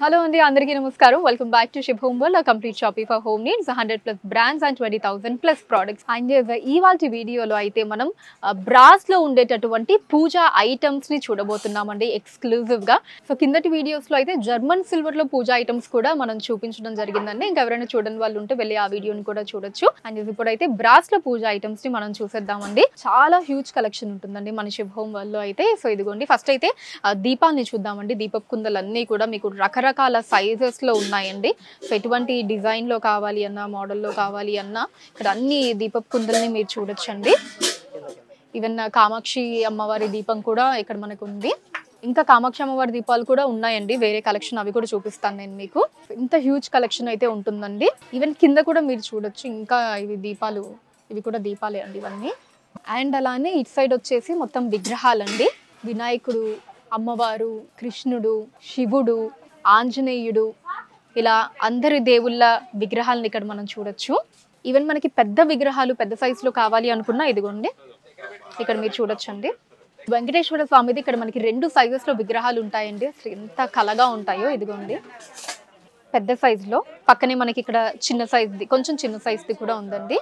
hello అండి అందరికీ నమస్కారం welcome back to ship home world complete shopping for home needs hundred plus brands and twenty thousand plus products and ఇవాళ వీడియోలో అయితే మనం బ్రాస్ లో ఉండేటటువంటి పూజా ఐటమ్స్ ని చూడబోతున్నామండి ఎక్స్క్లూజివ్ గా సో కిందటి వీడియోస్ లో అయితే జర్మన్ సిల్వర్ లో పూజా ఐటమ్స్ కూడా మనం చూపించడం జరిగిందండి ఇంకా ఎవరైనా చూడని వాళ్ళు ఉంటే వెళ్ళి ఆ వీడియోని కూడా చూడొచ్చు అండ్ ఇప్పుడైతే బ్రాస్ లో పూజా ఐటమ్స్ ని మనం చూసేద్దామండి చాలా హ్యూజ్ కలెక్షన్ ఉంటుందండి మన షిప్ హోమ్ వరల్డ్ లో అయితే సో ఇదిగోండి ఫస్ట్ అయితే ఆ, దీపాల్ని చూద్దామండి దీపపు కుందలన్నీ కూడా మీకు రకరకాల సైజెస్ లో ఉన్నాయండి సో ఎటువంటి డిజైన్ లో కావాలి అన్నా మోడల్లో కావాలి అన్నా ఇక్కడ అన్ని దీపపు కుందల్ని మీరు చూడొచ్చండి ఈవెన్ కామాక్షి అమ్మవారి దీపం కూడా ఇక్కడ మనకు ఉంది ఇంకా కామాక్షి అమ్మవారి దీపాలు కూడా ఉన్నాయండి వేరే కలెక్షన్ అవి కూడా చూపిస్తాను నేను మీకు ఇంత హ్యూజ్ కలెక్షన్ అయితే ఉంటుందండి ఈవెన్ కింద కూడా మీరు చూడొచ్చు ఇంకా ఇవి దీపాలు ఇవి కూడా దీపాలే అండి ఇవన్నీ అండ్ అలానే ఇటు సైడ్ వచ్చేసి మొత్తం విగ్రహాలండి వినాయకుడు అమ్మవారు కృష్ణుడు శివుడు ఆంజనేయుడు ఇలా అందరి దేవుళ్ళ విగ్రహాలను ఇక్కడ మనం చూడొచ్చు ఈవెన్ మనకి పెద్ద విగ్రహాలు పెద్ద సైజులో కావాలి అనుకున్నా ఇదిగోండి ఇక్కడ మీరు చూడొచ్చండి వెంకటేశ్వర స్వామిది ఇక్కడ మనకి రెండు సైజెస్ లో విగ్రహాలు ఉంటాయండి అసలు ఎంత కలగా ఉంటాయో ఇదిగోండి పెద్ద సైజులో పక్కనే మనకి ఇక్కడ చిన్న సైజుది కొంచెం చిన్న సైజుది కూడా ఉందండి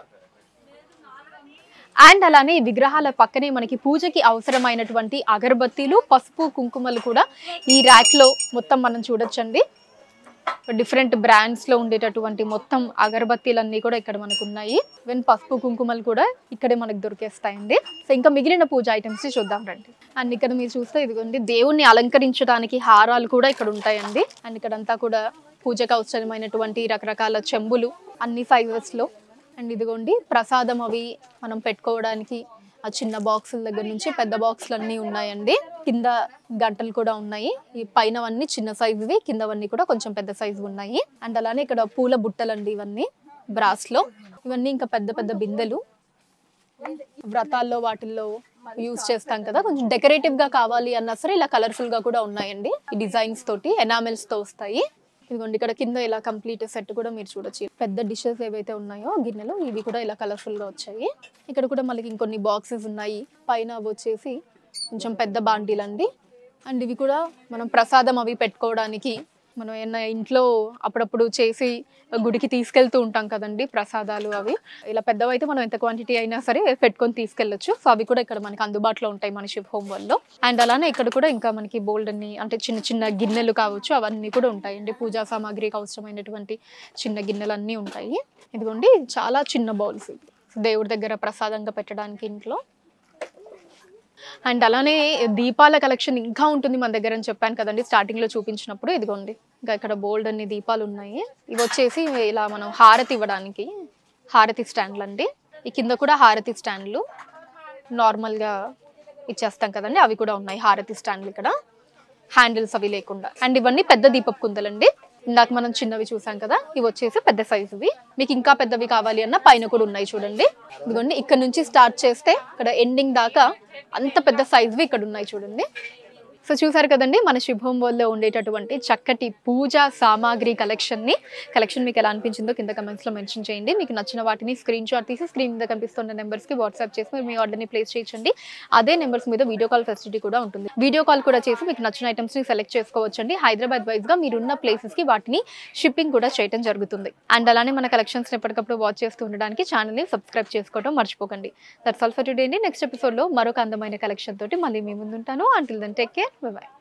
అండ్ అలానే ఈ విగ్రహాల పక్కనే మనకి పూజకి అవసరమైనటువంటి అగరబత్తీలు పసుపు కుంకుమలు కూడా ఈ ర్యాక్ లో మొత్తం మనం చూడొచ్చండి డిఫరెంట్ బ్రాండ్స్ లో ఉండేటటువంటి మొత్తం అగరబత్తీలన్నీ కూడా ఇక్కడ మనకు ఉన్నాయి ఈవెన్ పసుపు కుంకుమలు కూడా ఇక్కడే మనకు దొరికేస్తాయండి సో ఇంకా మిగిలిన పూజ ఐటమ్స్ చూద్దాం రండి అండ్ ఇక్కడ మీరు చూస్తే ఇదిగోండి దేవుణ్ణి అలంకరించడానికి హారాలు కూడా ఇక్కడ ఉంటాయండి అండ్ ఇక్కడంతా కూడా పూజకు అవసరమైనటువంటి రకరకాల చెంబులు అన్ని సైజెస్ లో అండ్ ఇదిగోండి ప్రసాదం అవి మనం పెట్టుకోవడానికి ఆ చిన్న బాక్సుల దగ్గర నుంచి పెద్ద బాక్సులు అన్నీ ఉన్నాయండి కింద గంటలు కూడా ఉన్నాయి ఈ పైనవన్నీ చిన్న సైజువి కిందవన్నీ కూడా కొంచెం పెద్ద సైజు ఉన్నాయి అండ్ అలానే ఇక్కడ పూల బుట్టలు అండి ఇవన్నీ బ్రాస్ లో ఇవన్నీ ఇంకా పెద్ద పెద్ద బిందెలు వ్రతాల్లో వాటిల్లో యూజ్ చేస్తాం కదా కొంచెం డెకరేటివ్ గా కావాలి అన్నా సరే ఇలా కలర్ఫుల్ గా కూడా ఉన్నాయండి ఈ డిజైన్స్ తోటి ఎనామెల్స్ తో వస్తాయి ఇదిగోండి ఇక్కడ కింద ఇలా కంప్లీట్ సెట్ కూడా మీరు చూడొచ్చు పెద్ద డిషెస్ ఏవైతే ఉన్నాయో గిన్నెలు ఇవి కూడా ఇలా కలర్ఫుల్ గా వచ్చాయి ఇక్కడ కూడా మనకి ఇంకొన్ని బాక్సెస్ ఉన్నాయి పైన అవి వచ్చేసి కొంచెం పెద్ద బాండీలు అండి అండ్ ఇవి కూడా మనం ప్రసాదం అవి పెట్టుకోవడానికి మనం ఏమన్నా ఇంట్లో అప్పుడప్పుడు చేసి గుడికి తీసుకెళ్తూ ఉంటాం కదండి ప్రసాదాలు అవి ఇలా పెద్దవైతే మనం ఎంత క్వాంటిటీ అయినా సరే పెట్టుకొని తీసుకెళ్ళొచ్చు సో అవి కూడా ఇక్కడ మనకి అందుబాటులో ఉంటాయి మన షిప్ హోమ్ వల్ల అండ్ అలానే ఇక్కడ కూడా ఇంకా మనకి బోల్డ్ అన్ని అంటే చిన్న చిన్న గిన్నెలు కావచ్చు అవన్నీ కూడా ఉంటాయండి పూజా సామాగ్రికి అవసరమైనటువంటి చిన్న గిన్నెలు అన్నీ ఉంటాయి ఇదిగోండి చాలా చిన్న బౌల్స్ దేవుడి దగ్గర ప్రసాదంగా పెట్టడానికి ఇంట్లో అండ్ అలానే దీపాల కలెక్షన్ ఇంకా ఉంటుంది మన దగ్గర అని చెప్పాను కదండి స్టార్టింగ్ లో చూపించినప్పుడు ఇదిగోండి ఇంకా ఇక్కడ బోల్డ్ అన్ని దీపాలు ఉన్నాయి ఇవి వచ్చేసి ఇలా మనం హారతి ఇవ్వడానికి హారతి స్టాండ్లు అండి ఈ కింద కూడా హారతి స్టాండ్లు నార్మల్ గా ఇచ్చేస్తాం కదండి అవి కూడా ఉన్నాయి హారతి స్టాండ్లు ఇక్కడ హ్యాండిల్స్ అవి లేకుండా అండ్ ఇవన్నీ పెద్ద దీపపు కుందలండి ఇందాక మనం చిన్నవి చూసాం కదా ఇవి వచ్చేసి పెద్ద సైజువి మీకు ఇంకా పెద్దవి కావాలి అన్న పైన కూడా ఉన్నాయి చూడండి ఇదిగోండి ఇక్కడ నుంచి స్టార్ట్ చేస్తే ఇక్కడ ఎండింగ్ దాకా అంత పెద్ద సైజువి ఇక్కడ ఉన్నాయి చూడండి సో చూసారు కదండి మన శుభం వల్ల ఉండేటటువంటి చక్కటి పూజా సామాగ్రి కలెక్షన్ ని కలెక్షన్ మీకు ఎలా అనిపించిందో కింద కమెంట్స్ లో మెన్షన్ చేయండి మీకు నచ్చిన వాటిని స్క్రీన్ షాట్ తీసి స్క్రీన్ మీద కనిపిస్తున్న నెంబర్స్ కి వాట్సాప్ చేసి మీరు మీ ఆర్డర్ ని ప్లేస్ చేయించండి అదే నెంబర్స్ మీద వీడియో కాల్ ఫెసిలిటీ కూడా ఉంటుంది వీడియో కాల్ కూడా చేసి మీకు నచ్చిన ఐటమ్స్ ని సెలెక్ట్ చేసుకోవచ్చండి హైదరాబాద్ వైజ్ గా మీరున్న ప్లేసెస్ కి వాటిని షిప్పింగ్ కూడా చేయడం జరుగుతుంది అండ్ అలానే మన కలెక్షన్స్ ఎప్పటికప్పుడు వాచ్ చేస్తూ ఉండడానికి ఛానల్ ని సబ్స్క్రైబ్ చేసుకోవడం మర్చిపోకండి దట్స్ ఆల్ ఫర్ టుడే అండి నెక్స్ట్ ఎపిసోడ్ లో మరొక అందమైన కలెక్షన్ తోటి మళ్ళీ మీ ముందుంటాను until then take care by